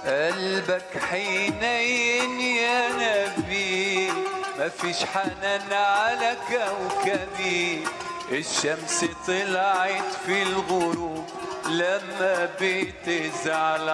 قلبك حنين يا نبي مفيش حنان على كوكبي الشمس طلعت في الغروب لما بتزعل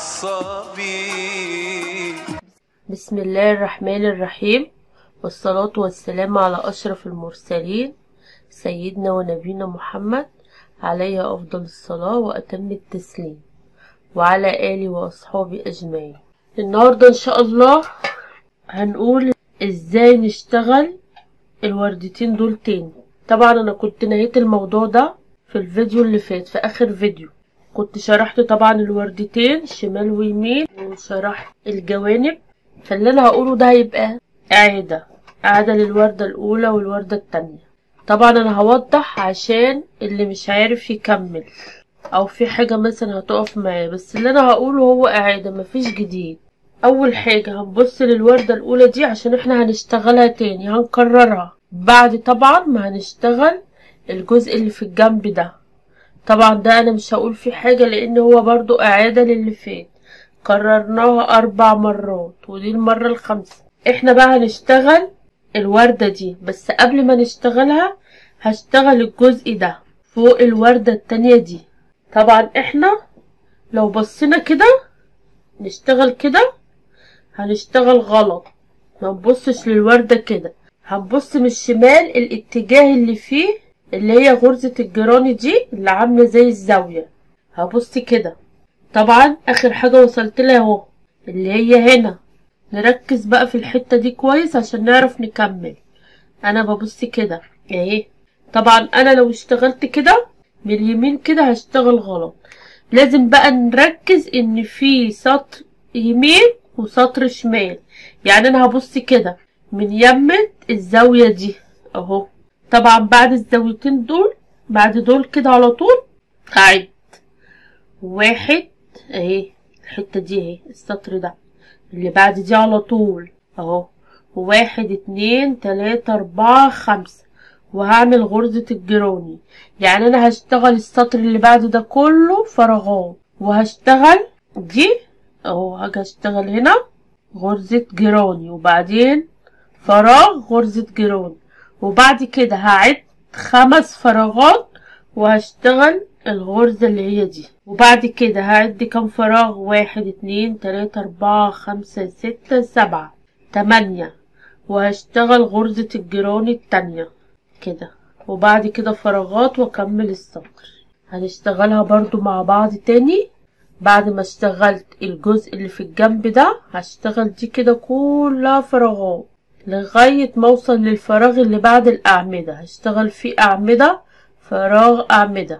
عصبي بسم الله الرحمن الرحيم والصلاة والسلام على أشرف المرسلين سيدنا ونبينا محمد عليه أفضل الصلاة وأتم التسليم وعلى آله وأصحابه أجمعين النهاردة إن شاء الله هنقول إزاي نشتغل الوردتين دول تاني طبعا أنا كنت نهيت الموضوع ده في الفيديو اللي فات في آخر فيديو كنت شرحت طبعا الوردتين شمال ويمين وشرحت الجوانب فاللي أنا هقوله ده هيبقى إعادة إعادة للوردة الأولى والوردة التانية طبعا أنا هوضح عشان اللي مش عارف يكمل او في حاجة مثلا هتقف معاه بس اللي انا هقوله هو اعادة مفيش جديد اول حاجة هنبص للوردة الاولى دي عشان احنا هنشتغلها تاني هنكررها بعد طبعا ما هنشتغل الجزء اللي في الجنب ده طبعا ده انا مش هقول فيه حاجة لان هو برضو اعادة للي فات كررناها اربع مرات ودي المرة الخامسة احنا بقى هنشتغل الوردة دي بس قبل ما نشتغلها هشتغل الجزء ده فوق الوردة التانية دي طبعا احنا لو بصينا كده نشتغل كده هنشتغل غلط ما نبصش للوردة كده هنبص من الشمال الاتجاه اللي فيه اللي هي غرزة الجراني دي اللي عاملة زي الزاوية هبص كده طبعا اخر حاجة وصلت لها اهو اللي هي هنا نركز بقى في الحتة دي كويس عشان نعرف نكمل انا ببص كده اهي طبعا انا لو اشتغلت كده من اليمين كده هشتغل غلط لازم بقى نركز ان في سطر يمين وسطر شمال يعني انا هبص كده من يمة الزاوية دي اهو طبعا بعد الزاويتين دول بعد دول كده على طول هعد واحد اهي الحتة دي اهي السطر ده اللي بعد دي على طول اهو واحد اتنين تلاتة اربعة خمسة وهعمل غرزة الجروني يعني انا هشتغل السطر اللي بعد ده كله فراغات وهشتغل دي اهو هاجي اشتغل هنا غرزة جروني وبعدين فراغ غرزة جروني وبعد كده هعد خمس فراغات وهشتغل الغرزة اللي هي دي وبعد كده هعد كام فراغ واحد اتنين تلاتة اربعة خمسة ستة سبعة تمانية وهشتغل غرزة الجروني التانية كده وبعد كده فراغات واكمل السطر هنشتغلها برضو مع بعض تاني بعد ما اشتغلت الجزء اللي في الجنب ده هشتغل دي كده كلها فراغات لغاية ما اوصل للفراغ اللي بعد الاعمدة هشتغل فيه اعمدة فراغ اعمدة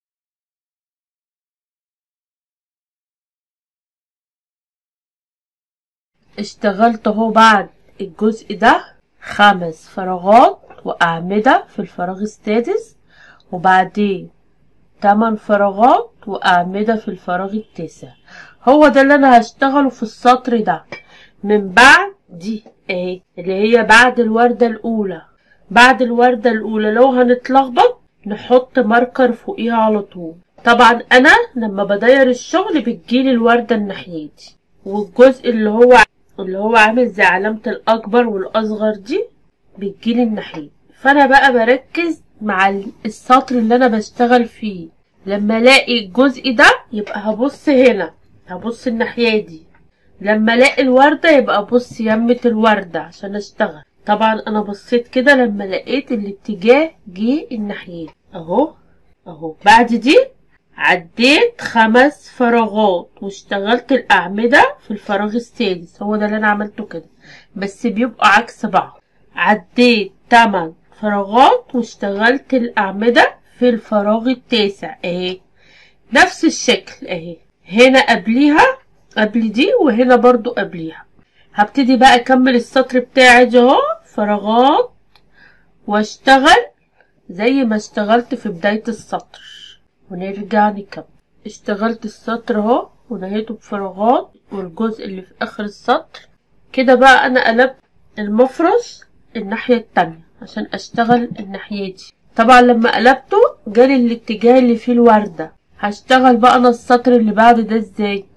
اشتغلت اهو بعد الجزء ده خمس فراغات وأعمدة في الفراغ السادس وبعدين تمن فراغات وأعمدة في الفراغ التاسع هو ده اللي أنا هشتغله في السطر ده من بعد دي اهي اللي هي بعد الوردة الأولى بعد الوردة الأولى لو هنتلخبط نحط ماركر فوقيها على طول طبعا أنا لما بداير الشغل بتجيلي الوردة الناحية دي والجزء اللي هو اللي هو عامل زي علامة الأكبر والأصغر دي بتجيلي الناحية فانا بقى بركز مع السطر اللي انا بشتغل فيه لما الاقي الجزء ده يبقى هبص هنا هبص الناحية دي لما الاقي الوردة يبقى ابص يمة الوردة عشان اشتغل طبعا انا بصيت كده لما لقيت الاتجاه جه الناحية اهو اهو بعد دي عديت خمس فراغات واشتغلت الاعمدة في الفراغ السادس هو ده اللي انا عملته كده بس بيبقى عكس بعض عديت تمن فراغات واشتغلت الأعمدة في الفراغ التاسع اهي نفس الشكل اهي هنا قبليها قبل دي وهنا برضو قبليها هبتدي بقى اكمل السطر بتاعي ده اهو فراغات واشتغل زي ما اشتغلت في بداية السطر ونرجع نكمل اشتغلت السطر اهو ونهيته بفراغات والجزء اللي في اخر السطر كده بقى انا قلبت المفرش الناحية التانية عشان اشتغل الناحية دي طبعا لما قلبته جالي الاتجاه اللي فيه الوردة هشتغل بقى انا السطر اللي بعد ده ازاي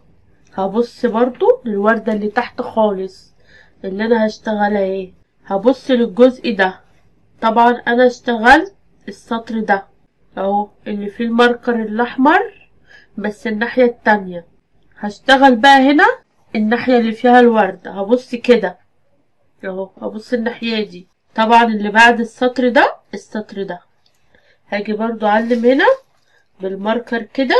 هبص برضو للوردة اللي تحت خالص اللي انا هشتغلها ايه هبص للجزء ده طبعا انا اشتغلت السطر ده اهو اللي فيه الماركر الاحمر بس الناحية التانية هشتغل بقى هنا الناحية اللي فيها الورد هبص كده اهو هبص الناحية دي طبعا اللي بعد السطر ده السطر ده هاجي برضو اعلم هنا بالماركر كده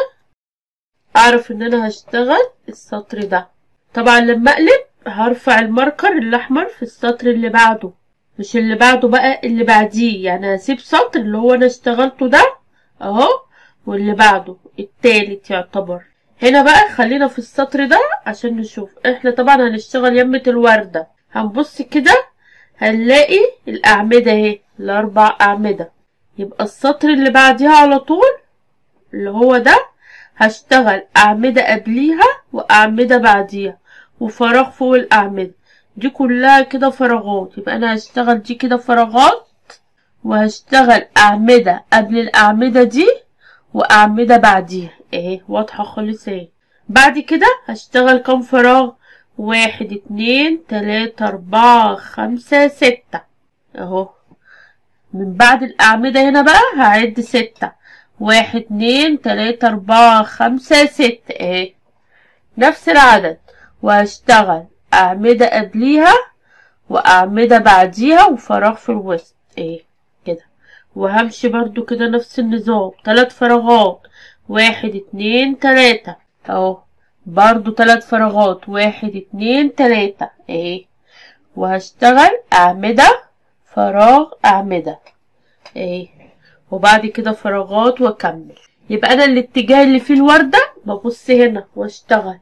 اعرف ان انا هشتغل السطر ده طبعا لما اقلب هرفع الماركر الاحمر في السطر اللي بعده مش اللي بعده بقى اللي بعديه يعني هسيب سطر اللي هو انا اشتغلته ده اهو واللي بعده التالت يعتبر هنا بقى خلينا في السطر ده عشان نشوف احنا طبعا هنشتغل يمة الوردة هنبص كده هنلاقي الأعمدة اهي الأربع أعمدة يبقى السطر اللي بعديها على طول اللي هو ده هشتغل أعمدة قبليها وأعمدة بعديها وفراغ فوق الأعمدة دي كلها كده فراغات يبقى أنا هشتغل دي كده فراغات وهشتغل أعمدة قبل الأعمدة دي وأعمدة بعديها اهي واضحة خالص اهي بعد كده هشتغل كام فراغ واحد اتنين تلاتة اربعة خمسة ستة اهو من بعد الأعمدة هنا بقى هعد ستة واحد اتنين تلاتة اربعة خمسة ستة اهي نفس العدد وهشتغل أعمدة قبليها وأعمدة بعديها وفراغ في الوسط اهي كده وهمشي برضو كده نفس النظام تلات فراغات واحد اتنين تلاتة اهو برضو تلات فراغات واحد اتنين تلاتة اهي وهشتغل أعمدة فراغ أعمدة اهي وبعد كده فراغات واكمل يبقى انا الاتجاه اللي فيه الوردة ببص هنا واشتغل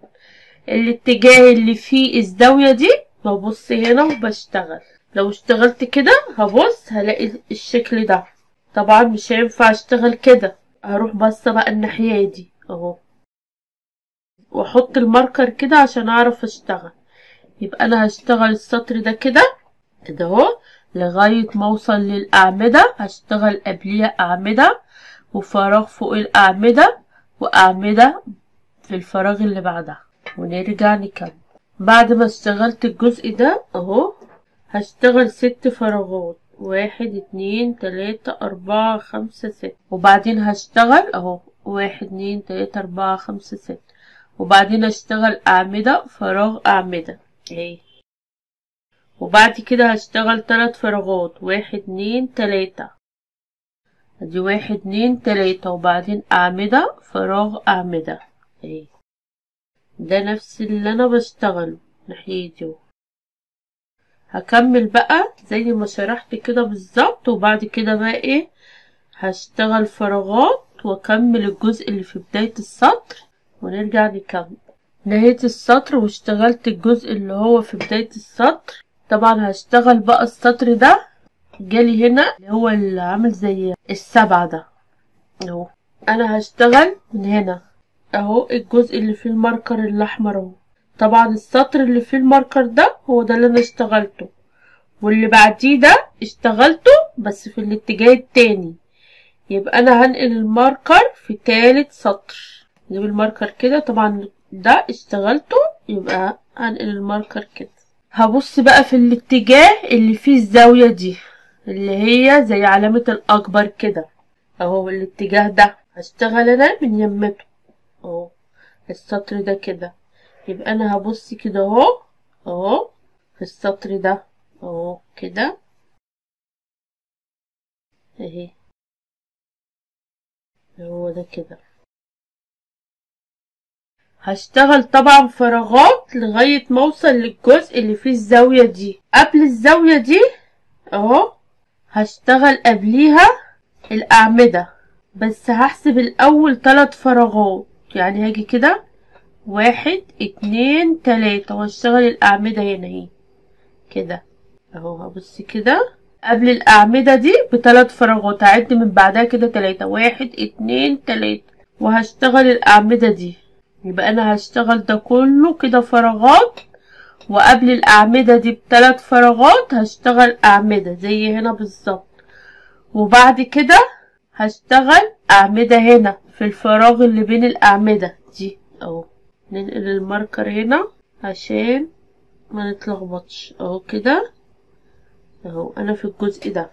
الاتجاه اللي فيه الزاوية دي ببص هنا وبشتغل لو اشتغلت كده هبص هلاقي الشكل ده طبعا مش هينفع اشتغل كده هروح بصة بقى الناحية دي اهو واحط الماركر كده عشان اعرف اشتغل يبقى انا هشتغل السطر ده كده كده اهو لغاية ما اوصل للأعمدة هشتغل قبليها أعمدة وفراغ فوق الأعمدة وأعمدة في الفراغ اللي بعدها ونرجع نكمل بعد ما اشتغلت الجزء ده اهو هشتغل ست فراغات واحد اتنين تلاتة أربعة خمسة ستة وبعدين هشتغل اهو واحد اتنين تلاتة أربعة خمسة ستة وبعدين اشتغل أعمدة فراغ أعمدة اهي وبعد كده هشتغل تلات فراغات واحد اتنين تلاتة ادي واحد اتنين تلاتة وبعدين أعمدة فراغ أعمدة اهي ده نفس اللي أنا بشتغله ناحيتي اهو هكمل بقى زي ما شرحت كده بالظبط وبعد كده بقى ايه هشتغل فراغات واكمل الجزء اللي في بداية السطر ونرجع نكمل نهيت السطر واشتغلت الجزء اللي هو في بداية السطر طبعا هشتغل بقى السطر ده جالي هنا اللي هو اللي عامل زي السبعة ده اهو انا هشتغل من هنا اهو الجزء اللي فيه الماركر الاحمر اهو طبعا السطر اللي فيه الماركر ده هو ده اللي انا اشتغلته واللي بعديه ده اشتغلته بس في الاتجاه التاني يبقى انا هنقل الماركر في تالت سطر نجيب الماركر كده طبعا ده اشتغلته يبقى هنقل الماركر كده هبص بقى في الاتجاه اللي فيه الزاوية دي اللي هي زي علامة الأكبر كده اهو الاتجاه ده هشتغل انا من يمته اهو السطر ده كده يبقى انا هبص كده اهو اهو في السطر ده اهو كده اهي هو ده كده هشتغل طبعا فراغات لغاية ما اوصل للجزء اللي فيه الزاوية دي قبل الزاوية دي اهو هشتغل قبليها الأعمدة بس هحسب الأول تلات فراغات يعني هاجي كده واحد اتنين تلاتة واشتغل الأعمدة هنا اهي كده اهو هبص كده قبل الأعمدة دي بتلات فراغات هعد من بعدها كده تلاتة واحد اتنين تلاتة وهشتغل الأعمدة دي يبقى أنا هشتغل ده كله كده فراغات وقبل الأعمدة دي بتلات فراغات هشتغل أعمدة زي هنا بالظبط وبعد كده هشتغل أعمدة هنا في الفراغ اللي بين الأعمدة دي اهو ننقل الماركر هنا عشان ما نتلخبطش اهو كده اهو انا في الجزء ده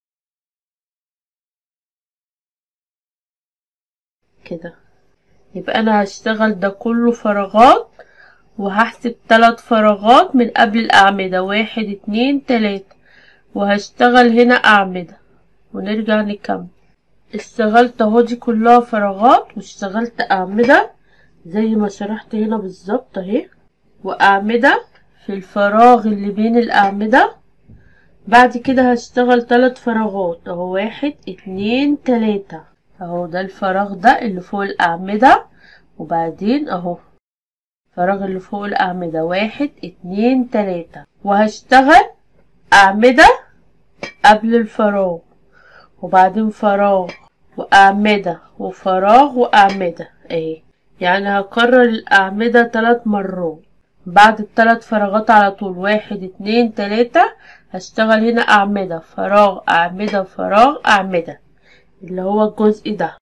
كده يبقى انا هشتغل ده كله فراغات وهحسب تلات فراغات من قبل الأعمدة واحد اتنين تلاتة وهشتغل هنا أعمدة ونرجع نكمل اشتغلت اهو دي كلها فراغات واشتغلت أعمدة زي ما شرحت هنا بالظبط اهي وأعمدة في الفراغ اللي بين الأعمدة بعد كده هشتغل تلات فراغات اهو واحد اتنين تلاتة اهو ده الفراغ ده اللي فوق الأعمدة وبعدين اهو الفراغ اللي فوق الأعمدة واحد اتنين تلاتة وهشتغل أعمدة قبل الفراغ وبعدين فراغ وأعمدة وفراغ وأعمدة اهي يعني هكرر الأعمدة تلات مرات بعد التلات فراغات على طول واحد اتنين تلاتة هشتغل هنا أعمدة فراغ أعمدة فراغ أعمدة اللي هو الجزء ده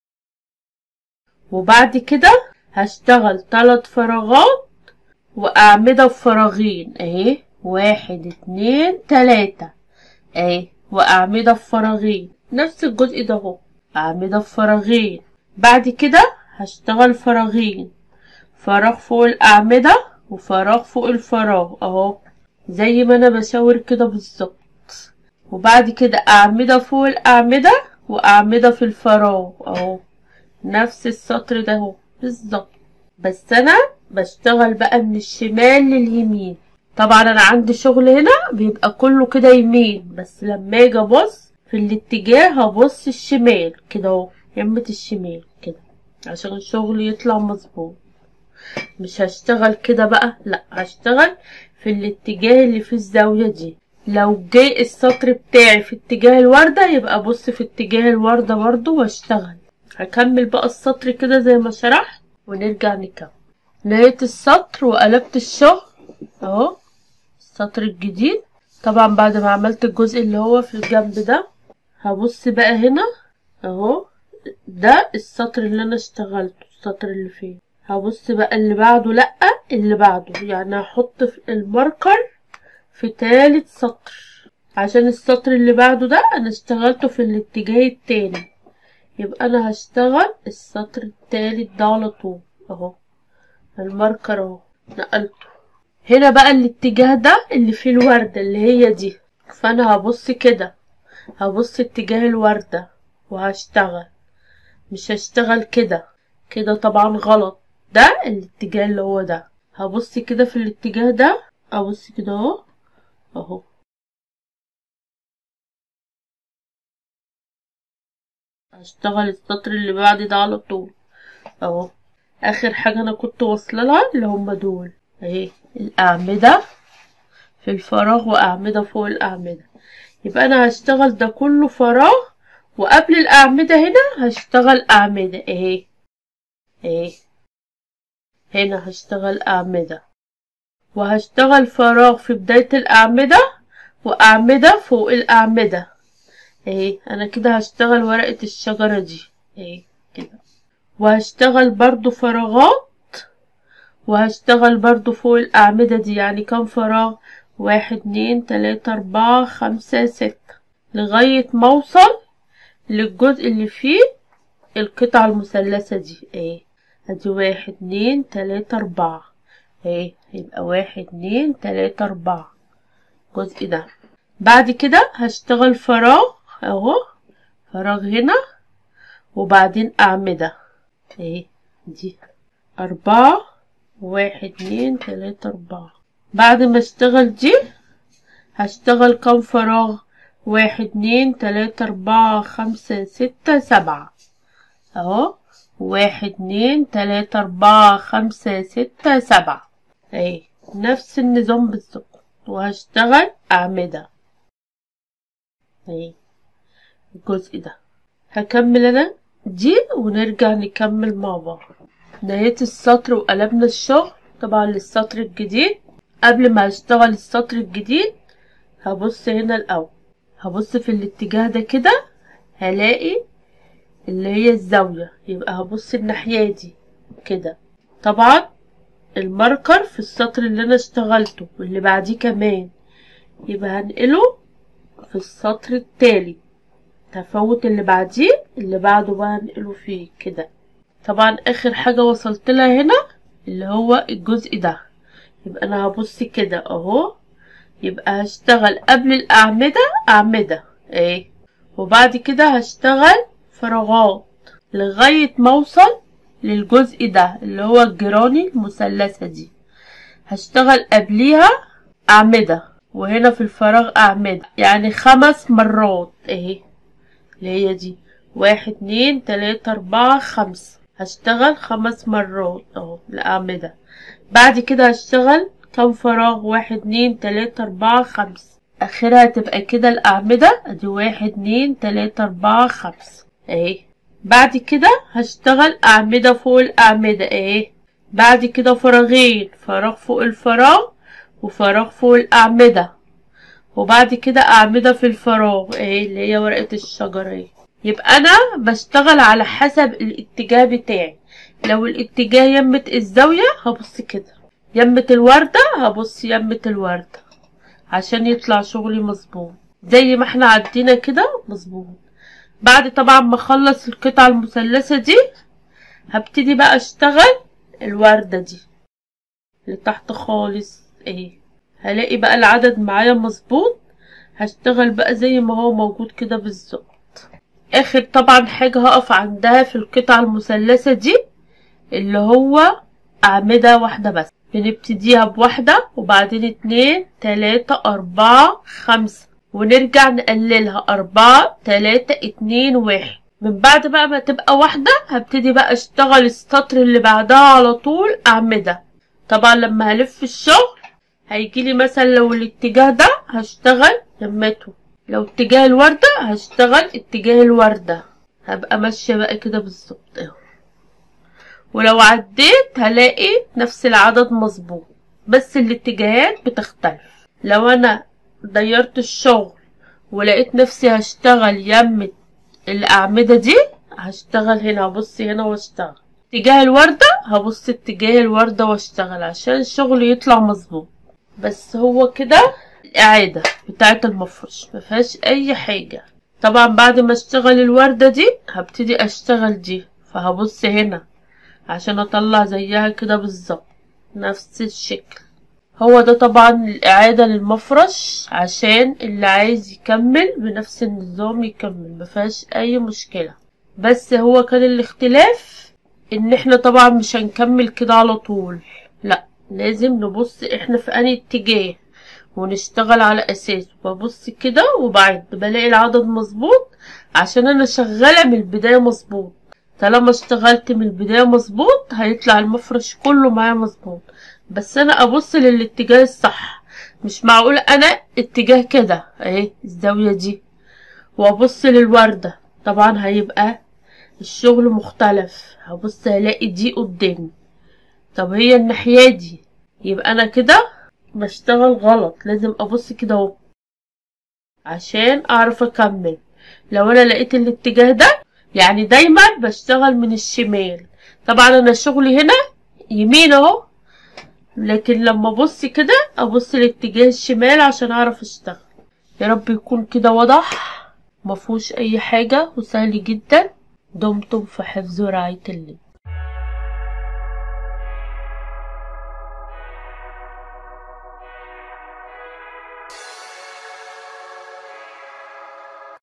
وبعد كده هشتغل تلات فراغات وأعمدة بفراغين اهي واحد اتنين تلاتة اهي وأعمدة بفراغين نفس الجزء ده اهو أعمدة بفراغين بعد كده هشتغل فراغين فراغ فوق الأعمدة وفراغ فوق الفراغ اهو زي ما انا بشاور كده بالظبط وبعد كده أعمدة فوق الأعمدة وأعمدة في الفراغ اهو نفس السطر ده اهو بالظبط بس انا بشتغل بقى من الشمال لليمين طبعا انا عندي شغل هنا بيبقى كله كده يمين بس لما اجي ابص في الاتجاه هبص الشمال كده اهو يمة الشمال كده عشان الشغل يطلع مظبوط مش هشتغل كده بقى لا هشتغل في الاتجاه اللي في الزاوية دي لو جه السطر بتاعي في اتجاه الوردة يبقى ابص في اتجاه الوردة برضو واشتغل هكمل بقى السطر كده زي ما شرحت ونرجع نكمل نهيت السطر وقلبت الشغل اهو السطر الجديد طبعا بعد ما عملت الجزء اللي هو في الجنب ده هبص بقى هنا اهو ده السطر اللي انا اشتغلته السطر اللي فيه هبص بقى اللي بعده لأ اللي بعده يعني هحط في الماركر في تالت سطر عشان السطر اللي بعده ده انا اشتغلته في الاتجاه التاني يبقى انا هشتغل السطر التالت ده على طول اهو الماركر اهو نقلته هنا بقى الاتجاه ده اللي فيه الوردة اللي هي دي فانا هبص كده هبص اتجاه الوردة وهشتغل مش هشتغل كده كده طبعا غلط ده الاتجاه اللي هو ده هبص كده في الاتجاه ده ابص كده اهو اهو هشتغل السطر اللي بعد ده على طول اهو اخر حاجة انا كنت واصلة لها اللي هما دول اهي الاعمدة في الفراغ واعمدة فوق الاعمدة يبقى انا هشتغل ده كله فراغ وقبل الاعمدة هنا هشتغل اعمدة اهي اهي هنا هشتغل اعمدة وهشتغل فراغ في بداية الاعمدة واعمدة فوق الاعمدة اهي انا كده هشتغل ورقة الشجرة دي اهي كده وهشتغل برضو فراغات وهشتغل برضو فوق الأعمدة دي يعني كم فراغ واحد اتنين تلاتة أربعة خمسة ستة لغاية ما أوصل للجزء اللي فيه القطعة المثلثة دي اهي ادي واحد اتنين تلاتة أربعة اهي يبقى واحد اتنين تلاتة أربعة الجزء ده بعد كده هشتغل فراغ اهو فراغ هنا وبعدين أعمدة اهي دي أربعة واحد اتنين تلاتة أربعة بعد ما اشتغل دي هشتغل كم فراغ واحد اتنين تلاتة أربعة خمسة ستة سبعة اهو واحد اتنين تلاتة أربعة خمسة ستة سبعة اهي نفس النظام بالظبط وهشتغل أعمدة اهي الجزء ده هكمل انا دي ونرجع نكمل مع بعض نهيت السطر وقلبنا الشغل طبعا للسطر الجديد قبل ما اشتغل السطر الجديد هبص هنا الاول هبص في الاتجاه ده كده هلاقي اللي هي الزاوية يبقى هبص الناحية دي كده طبعا الماركر في السطر اللي انا اشتغلته واللي بعديه كمان يبقى هنقله في السطر التالي تفوت اللي بعديه اللي بعده بقى هنقله فيه كده طبعا اخر حاجة وصلت لها هنا اللي هو الجزء ده يبقى انا هبص كده اهو يبقى هشتغل قبل الاعمدة اعمدة ايه وبعد كده هشتغل فراغات لغاية ما اوصل للجزء ده اللي هو الجراني المثلثة دي هشتغل قبليها أعمدة وهنا في الفراغ أعمدة يعني خمس مرات اهي اللي هي دي واحد اتنين تلاتة أربعة خمسة هشتغل خمس مرات اهو الأعمدة بعد كده هشتغل كم فراغ واحد اتنين تلاتة أربعة خمسة آخرها تبقى كده الأعمدة ادي واحد اتنين تلاتة أربعة خمسة اهي بعد كده هشتغل أعمدة فوق الأعمدة اهي بعد كده فراغين فراغ فوق الفراغ وفراغ فوق الأعمدة وبعد كده أعمدة في الفراغ اهي اللي هي ورقة الشجرة اهي يبقى أنا بشتغل على حسب الاتجاه بتاعي لو الاتجاه يمة الزاوية هبص كده يمة الوردة هبص يمة الوردة عشان يطلع شغلي مظبوط زي ما احنا عدينا كده مظبوط بعد طبعا ما اخلص القطعة المثلثة دي هبتدي بقى اشتغل الوردة دي اللي تحت خالص اهي هلاقي بقى العدد معايا مظبوط هشتغل بقى زي ما هو موجود كده بالظبط اخر طبعا حاجة هقف عندها في القطعة المثلثة دي اللي هو اعمدة واحدة بس بنبتديها بواحدة وبعدين اتنين تلاتة اربعة خمسة ونرجع نقللها أربعة تلاتة اتنين واحد من بعد بقى ما تبقى واحدة هبتدي بقى اشتغل السطر اللي بعدها على طول أعمدة طبعا لما هلف الشغل هيجيلي مثلا لو الاتجاه ده هشتغل يمته لو اتجاه الوردة هشتغل اتجاه الوردة هبقى ماشية بقى كده بالظبط اهو ولو عديت هلاقي نفس العدد مظبوط بس الاتجاهات بتختلف لو انا ديرت الشغل ولقيت نفسي هشتغل يمة الأعمدة دي هشتغل هنا هبص هنا واشتغل اتجاه الوردة هبص اتجاه الوردة واشتغل عشان الشغل يطلع مظبوط بس هو كده الإعادة بتاعة المفرش مفيهاش أي حاجة طبعا بعد ما اشتغل الوردة دي هبتدي اشتغل دي فهبص هنا عشان اطلع زيها كده بالظبط نفس الشكل هو ده طبعا الإعادة للمفرش عشان اللي عايز يكمل بنفس النظام يكمل مفيهاش أي مشكلة بس هو كان الاختلاف إن احنا طبعا مش هنكمل كده على طول لأ لازم نبص احنا في أنهي اتجاه ونشتغل على أساسه ببص كده وبعد بلاقي العدد مظبوط عشان أنا شغالة من البداية مظبوط طالما اشتغلت من البداية مظبوط هيطلع المفرش كله معايا مظبوط بس انا ابص للاتجاه الصح مش معقول انا اتجاه كده اهي الزاوية دي وابص للوردة طبعا هيبقى الشغل مختلف هبص هلاقي دي قدامي طب هي الناحية دي يبقى انا كده بشتغل غلط لازم ابص كده اهو عشان اعرف اكمل لو انا لقيت الاتجاه ده يعني دايما بشتغل من الشمال طبعا انا شغلي هنا يمين اهو لكن لما ابص كده ابص لاتجاه الشمال عشان اعرف اشتغل يا رب يكون كده واضح مفهوش اي حاجة وسهل جدا دمتم في حفظ ورعاية الله